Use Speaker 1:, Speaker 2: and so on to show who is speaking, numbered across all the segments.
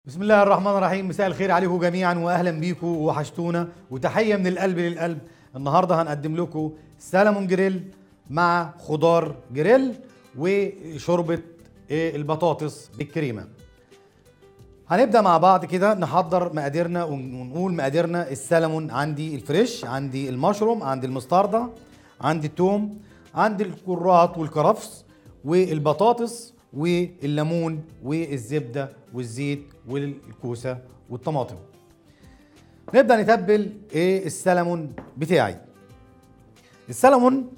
Speaker 1: بسم الله الرحمن الرحيم مساء الخير عليكم جميعا واهلا بيكم وحشتونا وتحيه من القلب للقلب النهارده هنقدم لكم سلمون جريل مع خضار جريل وشوربه إيه البطاطس بالكريمه هنبدا مع بعض كده نحضر مقاديرنا ونقول مقاديرنا السلمون عندي الفريش عندي المشروم عندي المستردة عندي التوم عندي الكرات والكرفس والبطاطس والليمون والزبده والزيت والكوسه والطماطم نبدا نتبل ايه السلمون بتاعي السلمون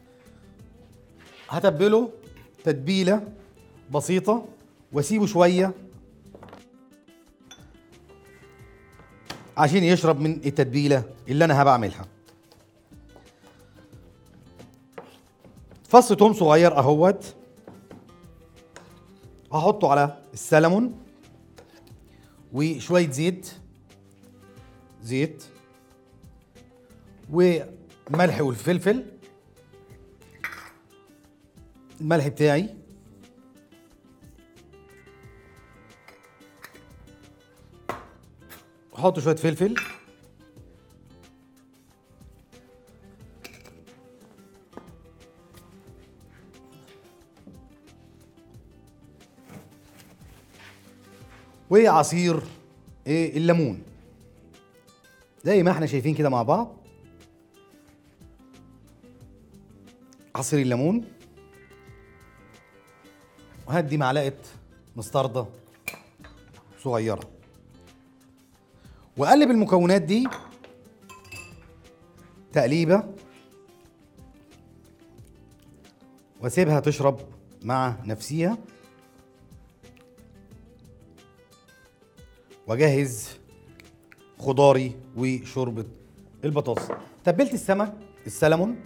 Speaker 1: هتبله تتبيله بسيطه واسيبه شويه عشان يشرب من التتبيله اللي انا هبعملها فص توم صغير اهوت هحطه على السلمون وشويه زيت زيت وملح والفلفل الملح بتاعي احط شويه فلفل وعصير ايه الليمون زي ما احنا شايفين كده مع بعض عصير الليمون وهدي معلقه مستردة صغيرة وقلب المكونات دي تقليبة واسيبها تشرب مع نفسيها واجهز خضاري وشوربه البطاطس تبلت السمك السلمون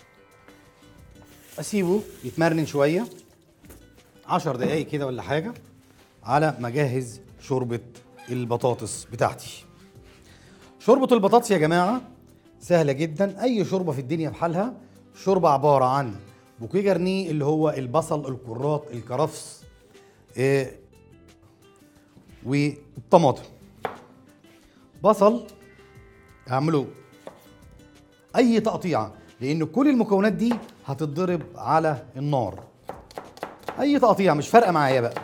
Speaker 1: اسيبه يتمرن شويه عشر دقايق كده ولا حاجه على ما اجهز شوربه البطاطس بتاعتي شوربه البطاطس يا جماعه سهله جدا اي شوربه في الدنيا بحالها شوربه عباره عن بوكيه جرنيه اللي هو البصل الكرات الكرفس إيه والطماطم بصل اعملوا اي تقطيعه لان كل المكونات دي هتتضرب على النار اي تقطيعه مش فارقه معايا بقى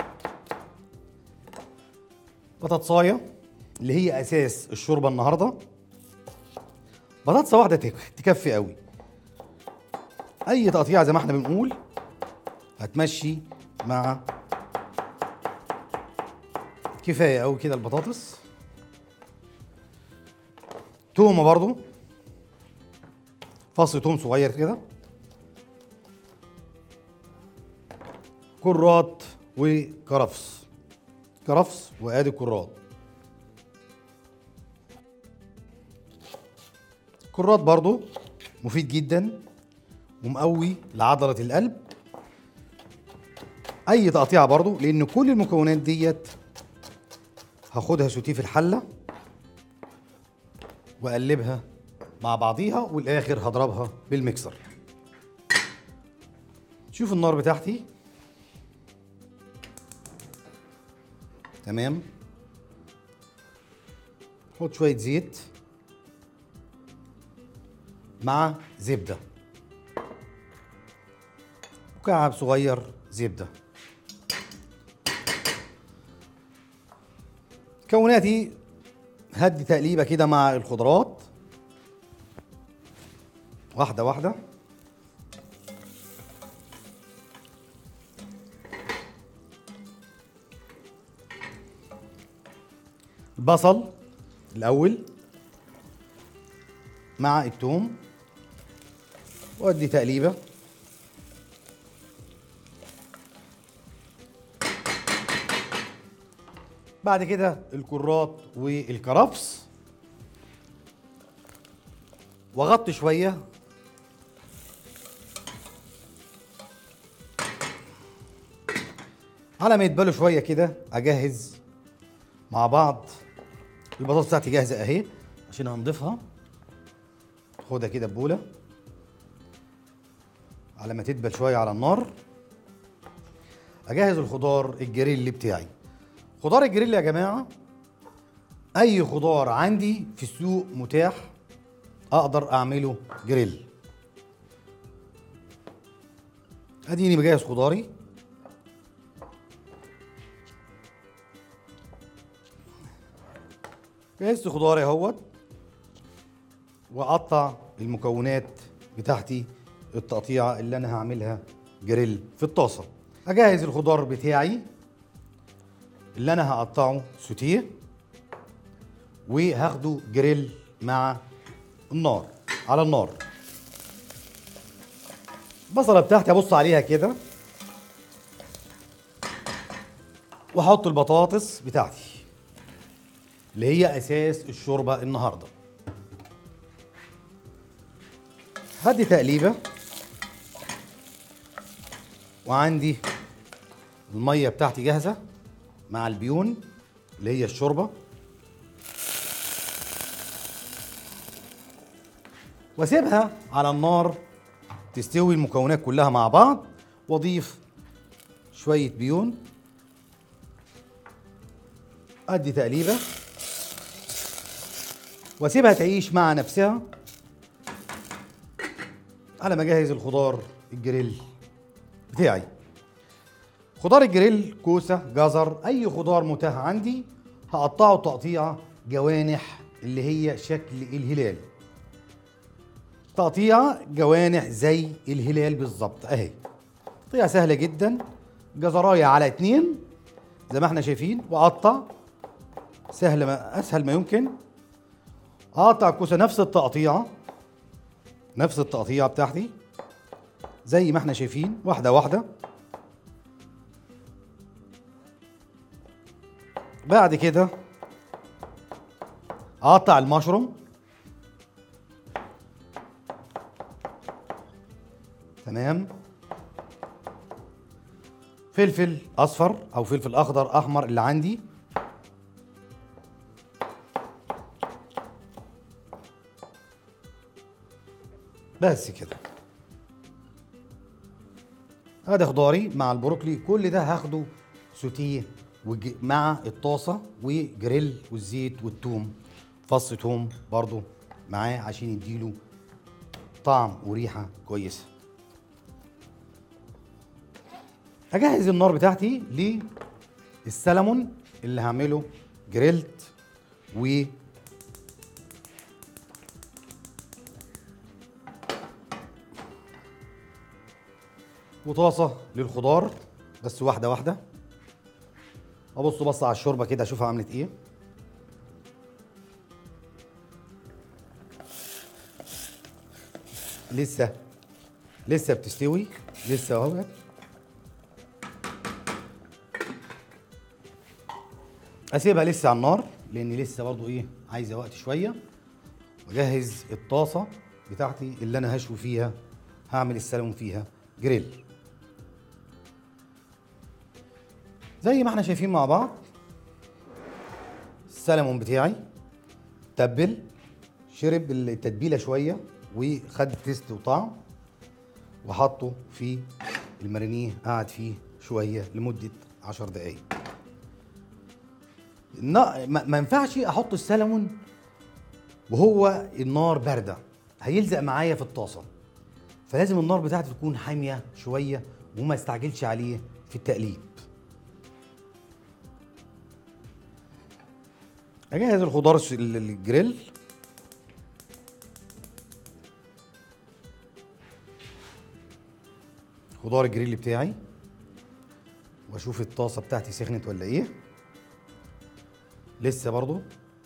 Speaker 1: بطاطسايه اللي هي اساس الشوربه النهارده بطاطسه واحده تكفي قوي اي تقطيعه زي ما احنا بنقول هتمشي مع كفايه قوي كده البطاطس تومه برضو فص توم صغير كده كرات وكرفس كرفس وادي كرات كرات برضو مفيد جدا ومقوي لعضله القلب اي تقطيعه برضو لان كل المكونات ديت هاخدها سوتيه في الحله واقلبها مع بعضيها والاخر هضربها بالميكسر شوف النار بتاعتي تمام حط شويه زيت مع زبده مكعب صغير زبده مكوناتي هدي تقليبه كده مع الخضروات واحده واحده البصل الاول مع الثوم وادي تقليبه بعد كده الكرات والكرفس واغطي شويه على ما يتبلوا شويه كده اجهز مع بعض البطاطس بتاعتي جاهزه اهي عشان هنضيفها خدها كده ببوله على ما تدبل شويه على النار اجهز الخضار الجريل بتاعي خضار الجريل يا جماعه اي خضار عندي في السوق متاح اقدر اعمله جريل اديني بجهز خضاري جهزت خضاري اهوت واقطع المكونات بتاعتي التقطيعه اللي انا هعملها جريل في الطاسه اجهز الخضار بتاعي اللي انا هقطعه سوتيه وهاخده جريل مع النار على النار البصله بتاعتي ابص عليها كده واحط البطاطس بتاعتي اللي هي اساس الشوربه النهارده هدي تقليبه وعندي الميه بتاعتي جاهزه مع البيون اللي هي الشوربه واسيبها على النار تستوي المكونات كلها مع بعض واضيف شويه بيون ادي تقليبه واسيبها تعيش مع نفسها على ما اجهز الخضار الجريل بتاعي خضار الجريل كوسه جزر اي خضار متاح عندي هقطعه تقطيعه جوانح اللي هي شكل الهلال تقطيعه جوانح زي الهلال بالظبط اهي تقطيعه سهله جدا جزرايه على اتنين زي ما احنا شايفين واقطع سهل ما اسهل ما يمكن اقطع الكوسه نفس التقطيعه نفس التقطيعه بتاعتي زي ما احنا شايفين واحده واحده بعد كده اقطع المشروم تمام فلفل اصفر او فلفل اخضر احمر اللي عندي بس كده ادي خضاري مع البروكلي كل ده هاخده سوتيه وج- مع الطاسه وجريل والزيت والثوم فص توم برضو معاه عشان يديله طعم وريحه كويسه اجهز النار بتاعتي للسلمون اللي هعمله جريلت و وطاسه للخضار بس واحده واحده ابص بص على الشوربه كده اشوفها عملت ايه لسه لسه بتستوي لسه اهوت اسيبها لسه على النار لان لسه برضو ايه عايزه وقت شويه واجهز الطاسه بتاعتي اللي انا هشوي فيها هعمل السلمون فيها جريل زي ما احنا شايفين مع بعض السلمون بتاعي تبل شرب التتبيله شويه وخد تيست وطعم وحطه في المارينيه قعد فيه شويه لمده 10 دقائق ما ما ينفعش احط السلمون وهو النار بارده هيلزق معايا في الطاسه فلازم النار بتاعتي تكون حاميه شويه وما استعجلش عليه في التقليب اجهز الخضار الس- ال- الجريل خضار الجريل بتاعي واشوف الطاسه بتاعتي سخنت ولا ايه لسه برضو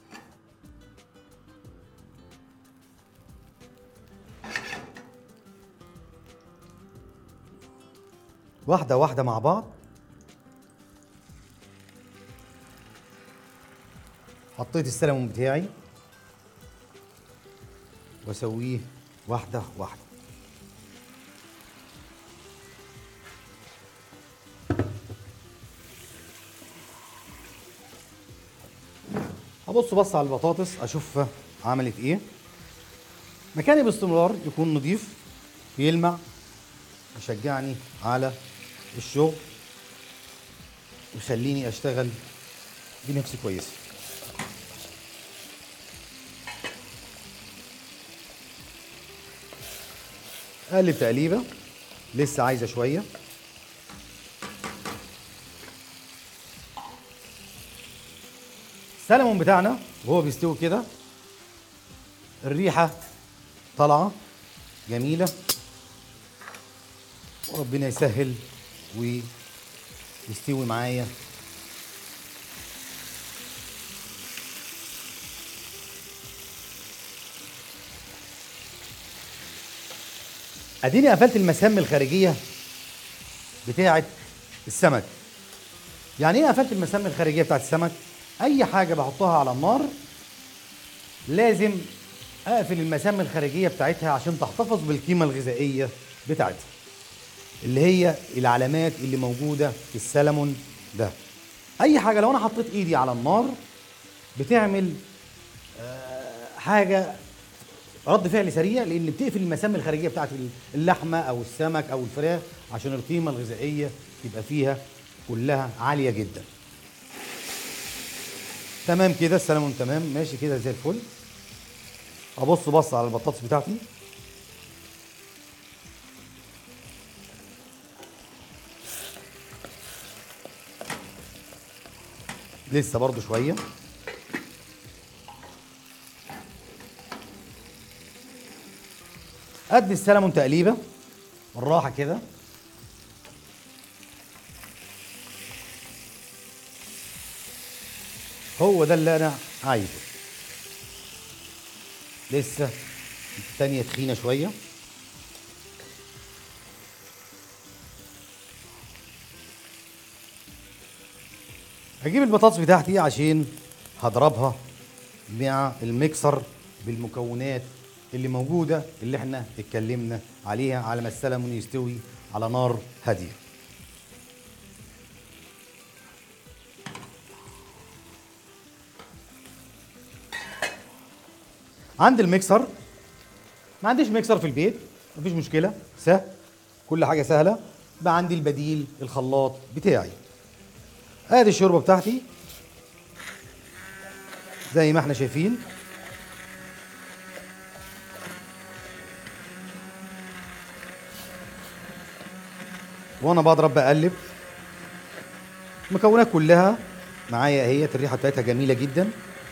Speaker 1: واحده واحده مع بعض حطيت السلمون بتاعي واسويه واحده واحده هبص بص على البطاطس اشوف عملت ايه مكاني باستمرار يكون نظيف يلمع يشجعني على الشغل يخليني اشتغل دي نفسي كويسه اقلب تقليبه لسه عايزه شويه السلمون بتاعنا وهو بيستوي كده الريحه طالعه جميله وربنا يسهل ويستوي معايا اديني قفلت المسام الخارجيه بتاعه السمك يعني ايه قفلت المسام الخارجيه بتاعه السمك اي حاجه بحطها على النار لازم اقفل المسام الخارجيه بتاعتها عشان تحتفظ بالقيمه الغذائيه بتاعتها اللي هي العلامات اللي موجوده في السلمون ده اي حاجه لو انا حطيت ايدي على النار بتعمل آه، حاجه رد فعل سريع لان بتقفل المسام الخارجيه بتاعت اللحمه او السمك او الفراخ عشان القيمه الغذائيه تبقى فيها كلها عاليه جدا تمام كده السلمون تمام ماشي كده زي الفل ابص بص على البطاطس بتاعتي لسه برضو شويه ادي السلمون تقليبه بالراحه كده هو ده اللي انا عايزه لسه التانية تخينة شوية هجيب البطاطس بتاعتي عشان هضربها مع الميكسر بالمكونات اللي موجودة اللي احنا اتكلمنا عليها على ما السلمون يستوي على نار هادية عندي الميكسر ما عنديش ميكسر في البيت مفيش مشكلة سهل كل حاجة سهلة بقى عندي البديل الخلاط بتاعي ادي الشوربة بتاعتي زي ما احنا شايفين وانا بضرب بقلب المكونات كلها معايا اهي الريحه بتاعتها جميله جدا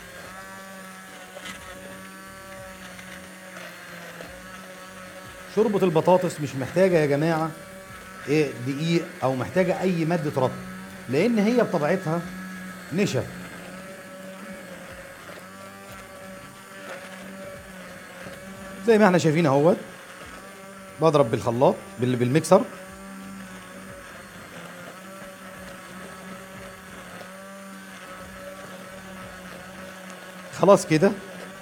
Speaker 1: شوربه البطاطس مش محتاجه يا جماعه ايه دقيق او محتاجه اي ماده رطب لان هي بطبيعتها نشا زي ما احنا شايفين اهوت بضرب بالخلاط بال- بالميكسر خلاص كده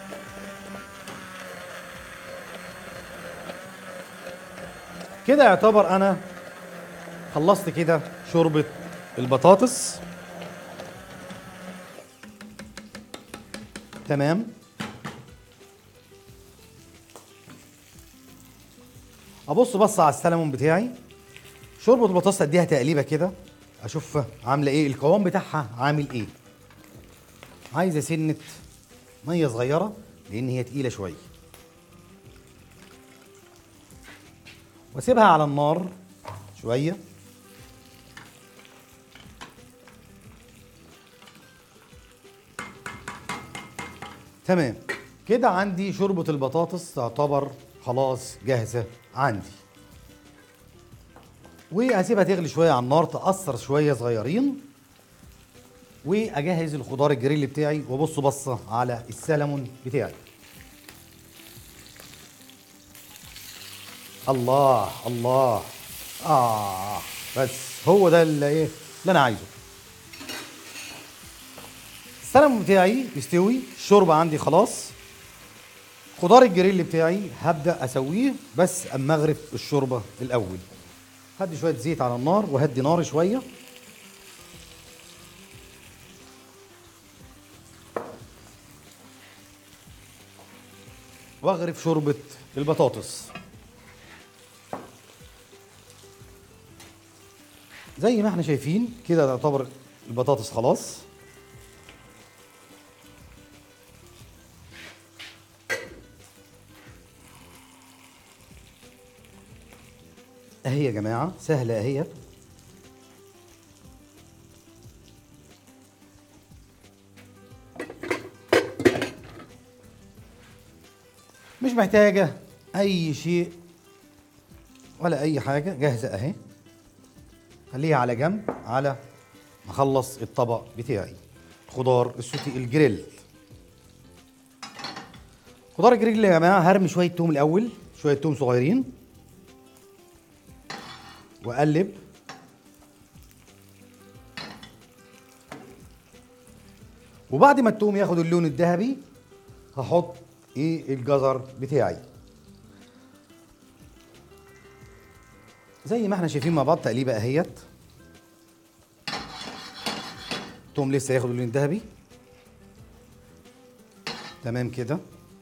Speaker 1: كده يعتبر انا خلصت كده شوربة البطاطس تمام ابص بص على السلمون بتاعي شوربة البطاطس اديها تقليبة كده اشوف عاملة ايه القوام بتاعها عامل ايه عايزة سنة مية صغيرة لان هي تقيلة شوية واسيبها على النار شويه تمام كده عندي شوربه البطاطس تعتبر خلاص جاهزه عندي وهسيبها تغلي شويه على النار تاثر شويه صغيرين واجهز الخضار الجريل بتاعي وابص بصه على السلمون بتاعي الله الله اه بس هو ده اللي ايه اللي انا عايزه السلمون بتاعي يستوي الشوربه عندي خلاص خضار الجريل بتاعي هبدا اسويه بس اما اغرف الشوربه الاول هدي شويه زيت على النار وهدي نار شويه واغرف شوربه البطاطس زي ما احنا شايفين كده تعتبر البطاطس خلاص اهي يا جماعه سهله اهي مش محتاجه اي شيء ولا اي حاجه جاهزه اهي خليها على جنب على ما اخلص الطبق بتاعي خضار السوتي الجريل خضار الجريل يا جماعه هرمي شويه توم الاول شويه توم صغيرين واقلب وبعد ما التوم ياخد اللون الذهبي هحط ايه الجزر بتاعي زي ما احنا شايفين مع بعض تقليبه اهيت التوم لسه ياخد اللون الذهبي تمام كده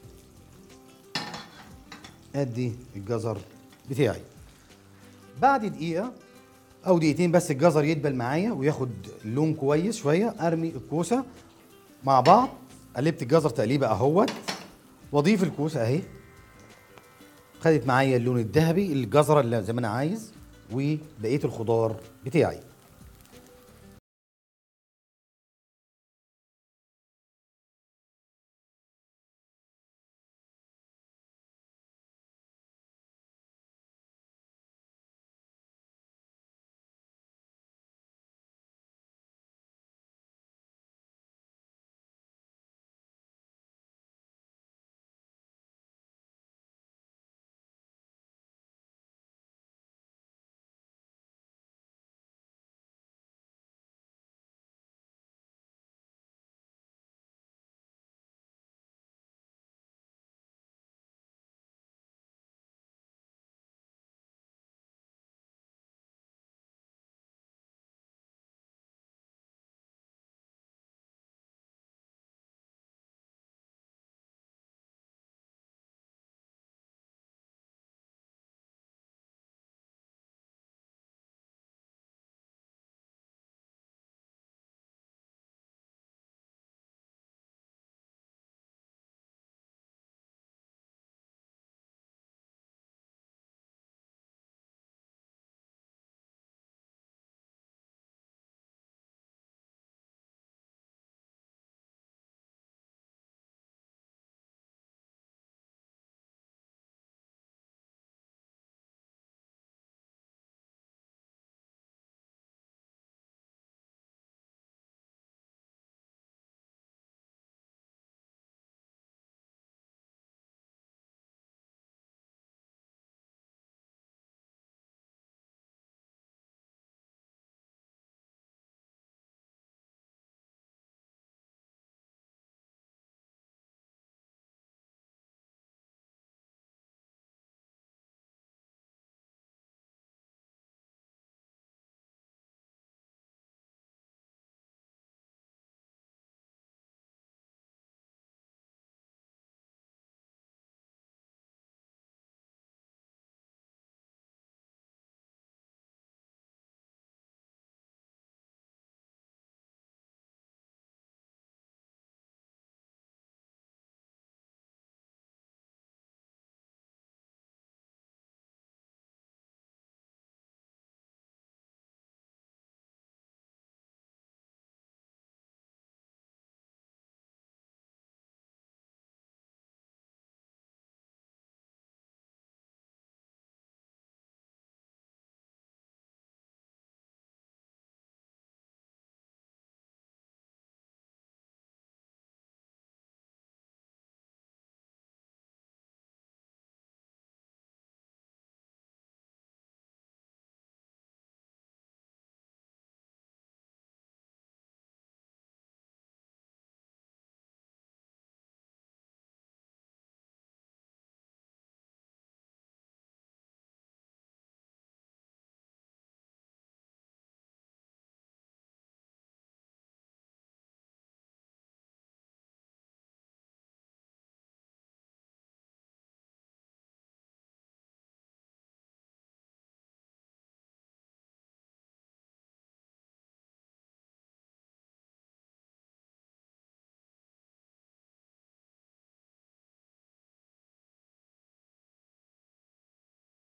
Speaker 1: ادي الجزر بتاعي بعد دقيقه او دقيقتين بس الجزر يدبل معايا وياخد لون كويس شويه ارمي الكوسه مع بعض قلبت الجزر تقليبه اهوت واضيف الكوسه اهي خدت معايا اللون الذهبي الجزره اللي زي ما انا عايز وبقيه الخضار بتاعي